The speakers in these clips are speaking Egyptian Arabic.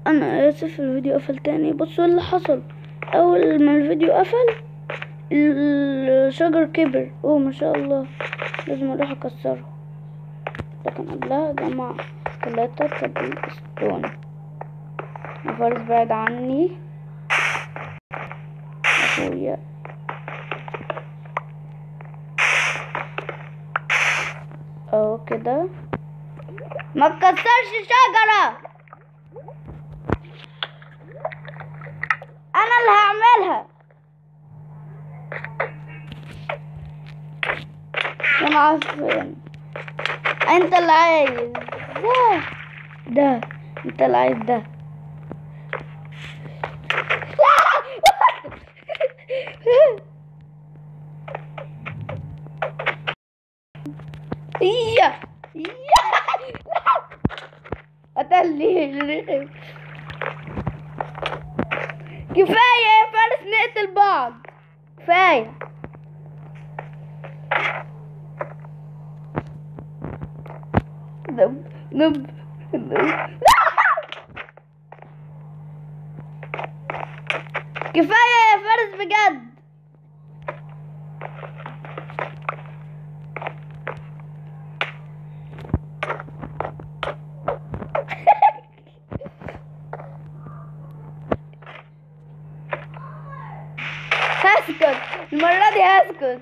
انا اسف الفيديو قفل تاني بصوا اللي حصل اول ما الفيديو قفل الشجر كبر اوه ما شاء الله لازم اروح اكسره لكن قبلها جمع ثلاثة كابل ستون فارس بعد عني اخويا اهو كده ما تكسرش شجرة انا اللي هعملها يا معفن انت اللي عايز ده ده انت اللي عايز ده إياه إياه قتلني الرخم كفاية يا فارس نقتل بعض كفاية نب نب نب كفاية يا فارس بجد هسكت المرة دي هسكت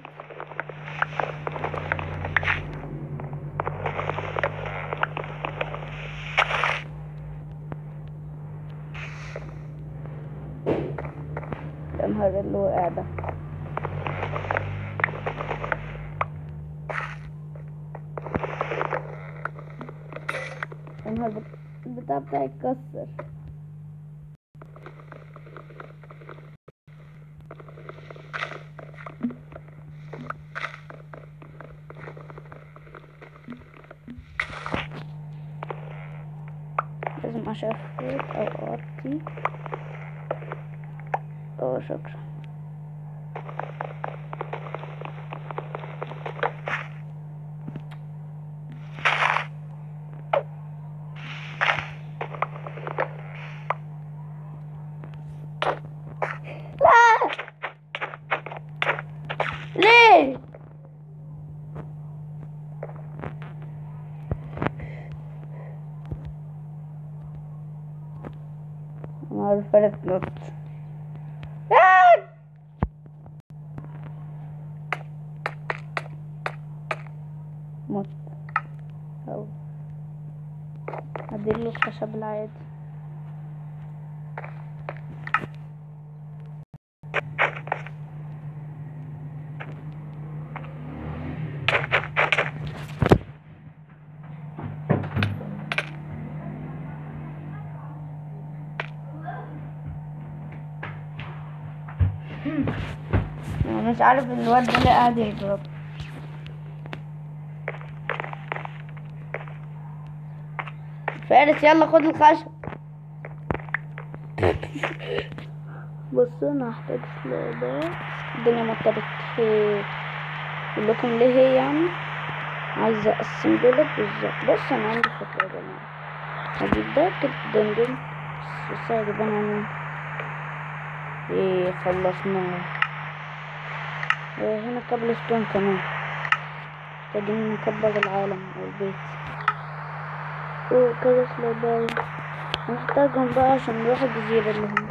يا نهار اللي وقع ده يا نهار بت- البتاع بتاعي اتكسر لازم اشفت او اغطي اه شكرا لا ليه انا عارفه نط آه! مت أو هديله الخشب العادي انا مش عارف الواد ده اللي قاعد يضرب فارس يلا خد الخشب بصوا انا هحتاج سلابات الدنيا مطرت اقول لكم ليه هي يعني عايزه اقسم دولت بالظبط بص انا عندي فكره يا جماعه هجيب ده كده دندن بس يا جبان انا ايه خلصناه هنا كابل ستون كمان محتاجين نكبر العالم والبيت وكذا سلاباية هنحتاجهم بقى عشان نروح الجزيرة اللي هم